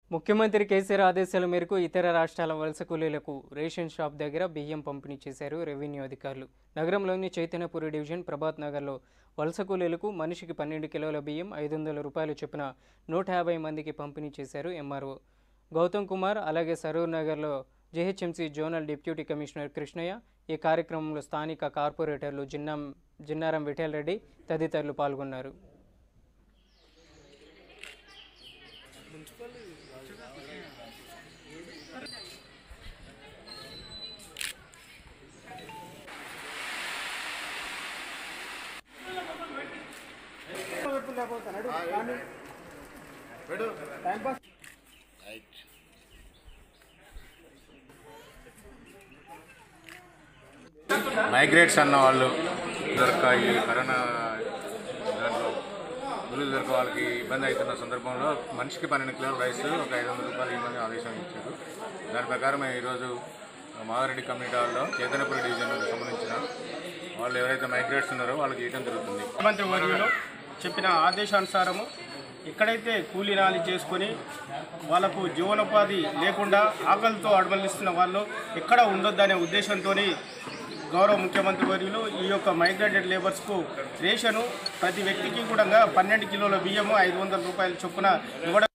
ముఖ్యమంత్రి కేసీఆర్ ఆదేశాల మేరకు ఇతర రాష్ట్రాల వలస కూలీలకు రేషన్ షాప్ దగ్గర బియ్యం పంపిణీ చేశారు రెవెన్యూ అధికారులు నగరంలోని చైతన్యపురి డివిజన్ ప్రభాత్ నగర్లో వలస కూలీలకు మనిషికి పన్నెండు కిలోల బియ్యం ఐదు వందల రూపాయలు చొప్పున నూట యాభై మందికి పంపిణీ చేశారు ఎంఆర్ఓ గౌతమ్ కుమార్ అలాగే సరూర్ నగర్లో GHMC zonal deputy commissioner Krishnaiah ఈ కార్యక్రమంలో స్థానిక కార్పొరేటర్లు జిన్నాం జిన్నారం విఠల్ రెడ్డి తదితరులు పాల్గొన్నారు మైగ్రేట్స్ అన్న వాళ్ళు దొరక ఈ కరోనా దాంట్లో గురువు దొరక వాళ్ళకి ఇబ్బంది అవుతున్న సందర్భంలో మనిషికి పన్నెండు కిలోల రైస్ ఒక ఐదు వందల రూపాయలు ఇవ్వమని ఆదేశం ఇచ్చారు దాని ప్రకారం మేము ఈరోజు మాదారెడ్డి కమ్యూనిటీ హాల్లో చేతనపురి డివిజన్కి సంబంధించిన వాళ్ళు ఎవరైతే మైగ్రేట్స్ ఉన్నారో వాళ్ళకి ఇవ్వడం జరుగుతుంది ముఖ్యమంత్రి వర్యులు చెప్పిన ఆదేశానుసారము ఎక్కడైతే కూలీ నాలి చేసుకొని వాళ్ళకు జీవనోపాధి లేకుండా ఆకలితో అడమలిస్తున్న వాళ్ళు ఎక్కడ ఉండొద్దనే ఉద్దేశంతో గౌరవ ముఖ్యమంత్రి వర్యులు ఈ యొక్క మైగ్రేటెడ్ లేబర్స్కు రేషను ప్రతి వ్యక్తికి కూడా పన్నెండు కిలోల బియ్యము ఐదు వందల రూపాయల చొప్పున ఇవ్వడం